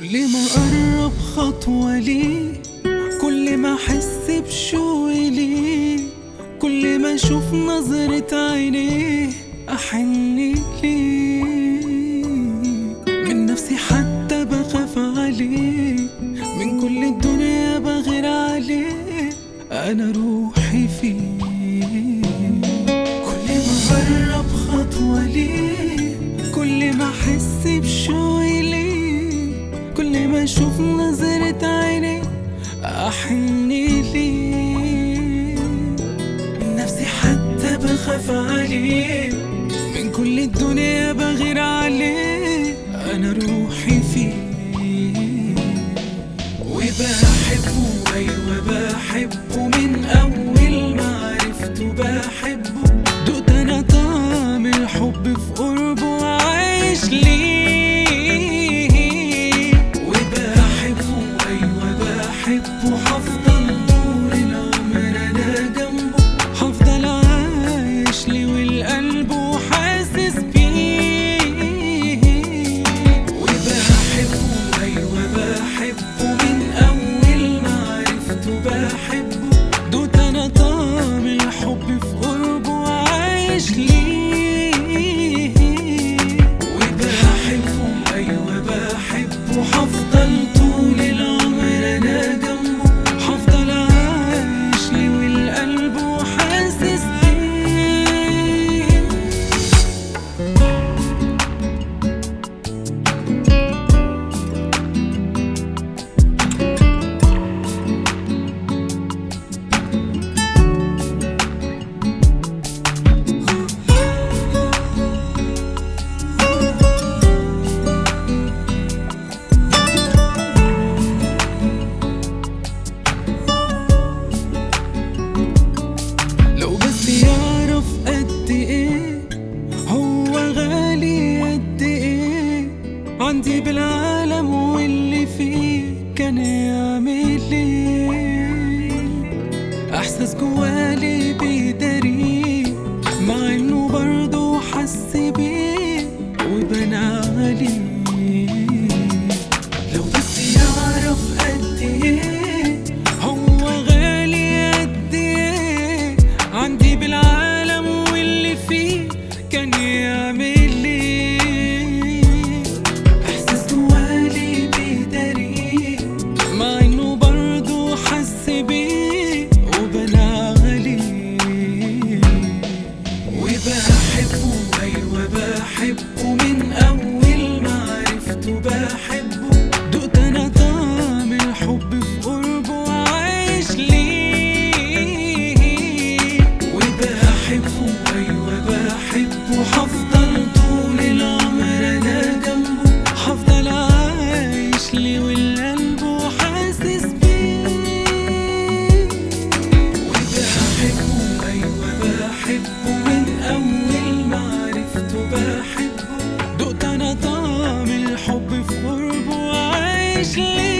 كل ما أقرب خطوة ليه كل ما أحس بشوقي ليه كل ما أشوف نظرة عينيه أحن ليه من نفسي حتى بخاف عليه من كل الدنيا بغير عليه أنا روحي فيه كل ما أقرب خطوة ليه كل ما أحس بشوقي ليه كل ما أشوف نظرة عينيه أحن ليه من نفسي حتى بخاف عليه من كل الدنيا بغير عليه أنا روحي فيه وبحبه أيوة بحبه من أول ما عرفته بحبه دقت أنا طعم الحب في قربه وعايش ليه وبحبه أيوة بحبه هفضل طول العمر أنا جنبه هفضل عايش ليه والقلب وحاسس بيه وبحبه أيوة بحبه من أول ما عرفته بحبه دوت أنا طعم الحب في قربه وعايش ليه وبحبه أيوة بحبه هفضل طول العمر أنا جنبه هفضل عايش ليه والقلب وحاسس بيه لو بس يعرف قد ايه هو غالي قد ايه عندي بالعالم واللي فيه كان يعمل ايه احساس جوالي بيداريه مع انه برضه حس بيه وبنى عليه لو بس يعرف قد ايه هو غالي قد ايه عندي بالعالم واللي فيه كان يعمل ايه احساس جوالي بيداريه مع انه برضه حس بيه وبنى عليه وبحبه ايوه بحبه من اول ما عرفته بحبه دقت انا طعم الحب في قربه وعايش ليه وبحبه ايوه بحبه هفضل طول العمر انا جنبه هفضل عايش ليه والقلب وحاسس بيه وبحبه أيوة بحبه من أول ما عرفته بحبه دقت أنا طعم الحب في قربه وعايش ليه